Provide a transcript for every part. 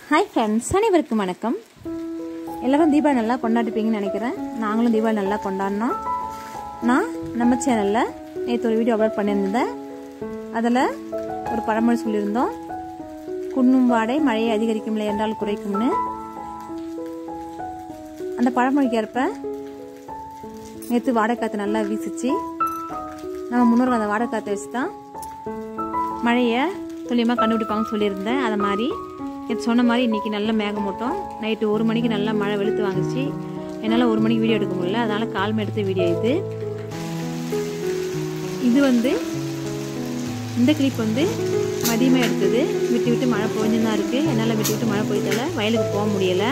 hi friends அனைவருக்கும் வணக்கம் எல்லோரும் தீபாவளி நல்லா கொண்டாடிப்பீங்கன்னு நினைக்கிறேன் நாங்களும் தீபாவளி நல்லா கொண்டாடினோம் நான் நம்ம சேனலில் நேற்று ஒரு வீடியோ அப்லோட் பண்ணியிருந்தேன் அதில் ஒரு பழமொழி சொல்லியிருந்தோம் குன்னும் வாடை மழையை அதிகரிக்கும் இல்லை என்றால் குறைக்கும்னு அந்த பழமொழிக்கு ஏற்ப நேற்று வாடகை காற்று நல்லா வீசிச்சு நம்ம முன்னோர்கள் அந்த வாடகை காற்றை வச்சு தான் மழையை துல்லியமாக கண்டுபிடிப்பாங்கன்னு சொல்லியிருந்தேன் அதை மாதிரி நேற்று சொன்ன மாதிரி இன்றைக்கி நல்ல மேகமூட்டம் நைட்டு ஒரு மணிக்கு நல்லா மழை வெளுத்து வாங்குச்சு என்னால் ஒரு மணிக்கு வீடியோ எடுக்க முடியல அதனால் கால்மை எடுத்த வீடியோ இது இது வந்து இந்த கிளிப் வந்து மதியமாக எடுத்தது விட்டு விட்டு மழை பொழிஞ்சு தான் இருக்குது என்னால் விட்டு விட்டு மழை பொழித்தால வயலுக்கு போக முடியலை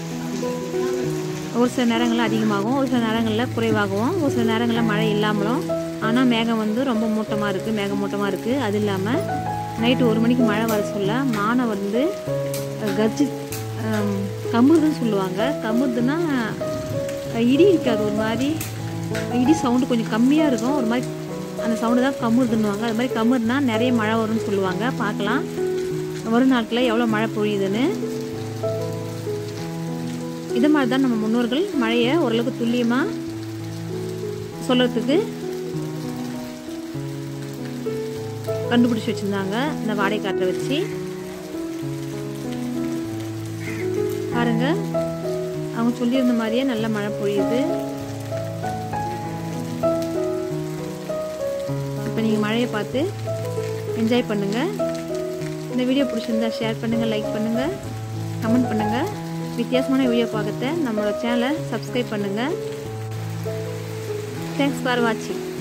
ஒரு சில நேரங்களில் அதிகமாகவும் ஒரு சில நேரங்களில் குறைவாகவும் ஒரு சில நேரங்களில் மழை இல்லாமலும் ஆனால் மேகம் வந்து ரொம்ப மூட்டமாக இருக்குது மேகமூட்டமாக இருக்குது அது இல்லாமல் நைட்டு ஒரு மணிக்கு மழை வர சொல்ல மானை வந்து கர்ஜி கமுறுதுன்னு சொல்லுவாங்க கமுறுதுன்னா இடி இருக்காது ஒரு மாதிரி இடி சவுண்டு கொஞ்சம் கம்மியாக இருக்கும் ஒரு மாதிரி அந்த சவுண்டு தான் கமுறுதுன்னுவாங்க அது மாதிரி கமுறுனா நிறைய மழை வரும்னு சொல்லுவாங்க பார்க்கலாம் வரும் நாட்களில் எவ்வளோ மழை பொழியுதுன்னு இது மாதிரி தான் நம்ம முன்னோர்கள் மழையை ஓரளவுக்கு துல்லியமாக சொல்கிறதுக்கு கண்டுபிடிச்சி வச்சுருந்தாங்க இந்த வாடகை காற்றை வச்சு பாருங்க அவங்க சொல்லியிருந்த மாதிரியே நல்ல மழை பொழியுது இப்போ நீங்கள் மழையை பார்த்து என்ஜாய் பண்ணுங்கள் இந்த வீடியோ பிடிச்சிருந்தா ஷேர் பண்ணுங்கள் லைக் பண்ணுங்கள் கமெண்ட் பண்ணுங்கள் வித்தியாசமான வீடியோ பார்க்கத்த நம்மளோட சேனலை சப்ஸ்கிரைப் பண்ணுங்கள் தேங்க்ஸ் ஃபார் வாட்சிங்